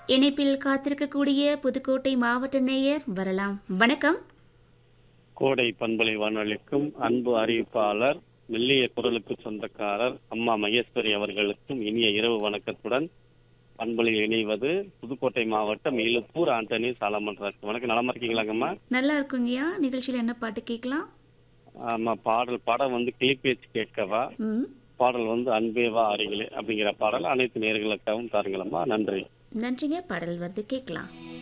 இணைப்பில் காத்திருக்கக்கூடிய புதுக்கோட்டை மாவட்ட நேயர் வரலாம் வணக்கம் கோடை பண்பலை வானொலிக்கும் அன்பு அறிவிப்பாளர் மெல்லிய குரலுக்கு சொந்தக்காரர் அம்மா மகேஸ்வரி அவர்களுக்கும் இனிய இரவு வணக்கத்துடன் பண்பலையில் இணைவது புதுக்கோட்டை மாவட்டம் இழுப்பூர் ஆண்டனி சாலமன் ராஜ் வணக்கம் நலமா இருக்கீங்களாங்கம்மா நல்லா இருக்குங்கய்யா நிகழ்ச்சியில் என்ன பாட்டு கேட்கலாம் ஆமா பாடல் படம் வந்து கிளிப்பேச்சு கேட்கவா ம் பாடல் வந்து அன்பேவா அருகிலே அப்படிங்கிற பாடல் அனைத்து நேர்களுக்காகவும் தாருங்களம்மா நன்றி நன்றிங்க பாடல் வருது கேட்கலாம்